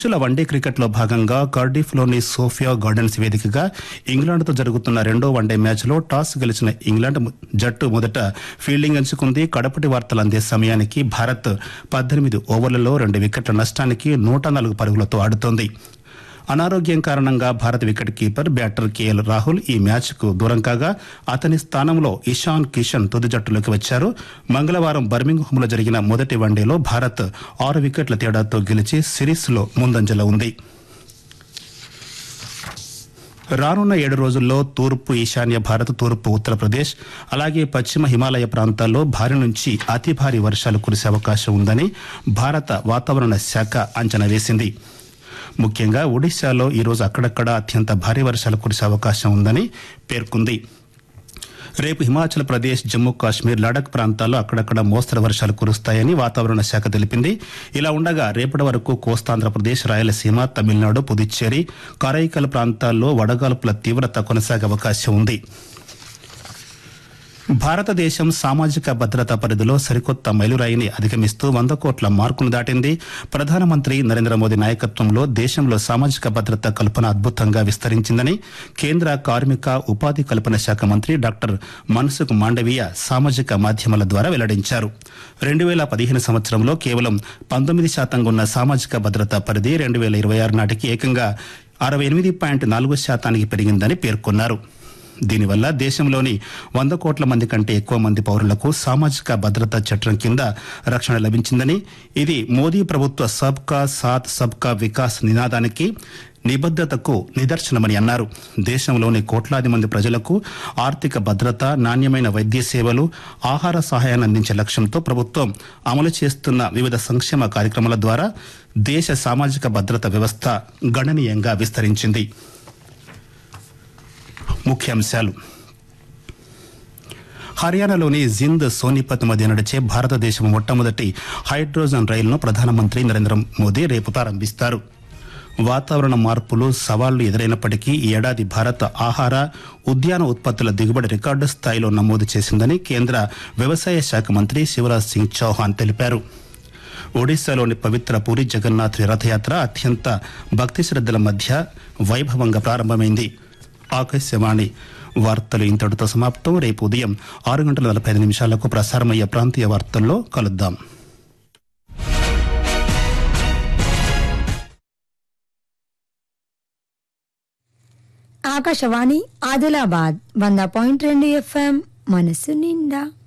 పురుషుల వన్డే క్రికెట్లో భాగంగా కార్డిఫ్లోని సోఫియా గార్డెన్స్ వేదికగా ఇంగ్లాండ్తో జరుగుతున్న రెండో వన్డే మ్యాచ్లో టాస్ గెలిచిన ఇంగ్లాండ్ ము- జట్టు మొదట ఫీల్డింగ్ ఎంచుకుంది కడపటి వార్తలు అందే సమయానికి భారత్ పద్దెనిమిది ఓవర్లలో రెండు వికెట్ల నష్టానికి నూట నాలుగు పరుగులతో ఆడుతోంది అనారోగ్యం కారణంగా భారత wicket keeper batter KL Rahul ఈ మ్యాచ్కు దూరం కాగా అతని స్థానంలో ఇషాన్ కిషన్ తుది జట్టులోకి వచ్చారు మంగళవారం బర్మింగ్హామ్లో జరిగిన మొదటి వన్డేలో భారత్ ఆరు వికెట్ల తేడాతో గెలిచి సిరీస్లో ముందంజలో ఉంది రానున్న ఏడు రోజుల్లో తూర్పు ఈశాన్య భారత్ తూర్పు ఉత్తరప్రదేశ్ అలాగే పశ్చిమ హిమాలయ ప్రాంతాల్లో భారీ నుంచి అతి భారీ వర్షాలు కురిసే అవకాశం ఉందని భారత వాతావరణ శాఖ అంచనా వేసింది ముఖ్యంగా ఒడిశాలో ఈరోజు అక్కడక్కడ అత్యంత భారీ వర్షాలు కురిసే అవకాశం ఉందని పేర్కొంది రేపు హిమాచల్ ప్రదేశ్ జమ్మూ కాశ్మీర్ లడక్ ప్రాంతాల్లో అక్కడక్కడ మోస్తరు వర్షాలు కురుస్తాయని వాతావరణ శాఖ తెలిపింది ఇలా ఉండగా రేపటి వరకు కోస్తాంధ్రప్రదేశ్ రాయలసీమ తమిళనాడు పుదుచ్చేరి కరైకల్ ప్రాంతాల్లో వడగాల్పుల తీవ్రత కొనసాగే అవకాశం ఉంది భారతదేశం సామాజిక భద్రతా పరిధిలో సరికొత్త మైలురాయిని అధిగమిస్తూ వంద కోట్ల మార్కును దాటింది ప్రధానమంత్రి నరేంద్ర మోదీ నాయకత్వంలో దేశంలో సామాజిక భద్రత కల్పన అద్భుతంగా విస్తరించిందని కేంద్ర కార్మిక ఉపాధి కల్పన శాఖ మంత్రి డాక్టర్ మన్సుఖ్ మాండవీయ సామాజిక మాధ్యమాల ద్వారా వెల్లడించారు రెండు వేల పదిహేను సంవత్సరంలో కేవలం పంతొమ్మిది శాతంగా ఉన్న సామాజిక భద్రతా పరిధి రెండు వేల ఇరవై ఆరు నాటికి ఏకంగా అరవై ఎనిమిది పాయింట్ నాలుగు శాతానికి పెరిగిందని పేర్కొన్నారు దీనివల్ల దేశంలోని వంద కోట్ల మంది కంటే ఎక్కువ మంది పౌరులకు సామాజిక భద్రతా చట్టం కింద రక్షణ లభించిందని ఇది మోదీ ప్రభుత్వ సబ్కా సాత్ సబ్కా వికాస్ నినాదానికి నిబద్దతకు నిదర్శనమని అన్నారు దేశంలోని కోట్లాది మంది ప్రజలకు ఆర్థిక భద్రత నాణ్యమైన వైద్య సేవలు ఆహార సహాయాన్ని అందించే లక్ష్యంతో ప్రభుత్వం అమలు చేస్తున్న వివిధ సంక్షేమ కార్యక్రమాల ద్వారా దేశ సామాజిక భద్రత వ్యవస్థ గణనీయంగా విస్తరించింది ముఖ్యాంశాలు హర్యానాలోని జింద్ సోనిపత్ మధ్య నడిచే భారతదేశం మొట్టమొదటి హైడ్రోజన్ రైలును ప్రధానమంత్రి నరేంద్ర మోదీ రేపు ప్రారంభిస్తారు వాతావరణ మార్పులు సవాళ్లు ఎదురైనప్పటికీ ఈ ఏడాది భారత్ ఆహార ఉద్యాన ఉత్పత్తుల దిగుబడి రికార్డు స్థాయిలో నమోదు చేసిందని కేంద్ర వ్యవసాయ శాఖ మంత్రి శివరాజ్ సింగ్ చౌహాన్ తెలిపారు ఒడిశాలోని పవిత్ర పూరి జగన్నాథ్ రథయాత్ర అత్యంత భక్తి శ్రద్ధల మధ్య వైభవంగా ప్రారంభమైంది ఆకాశవాణి వార్తలు ఇంతటితో సమాప్తం రేపు ఉదయం ఆరు గంటల నలభై ఐదు నిమిషాలకు ప్రసారమయ్యే ప్రాంతీయ వార్తల్లో కలుద్దాం ఆకాశవాణి ఆదిలాబాద్ వంద పాయింట్ రెండు ఎఫ్ఎం మనసు నిండా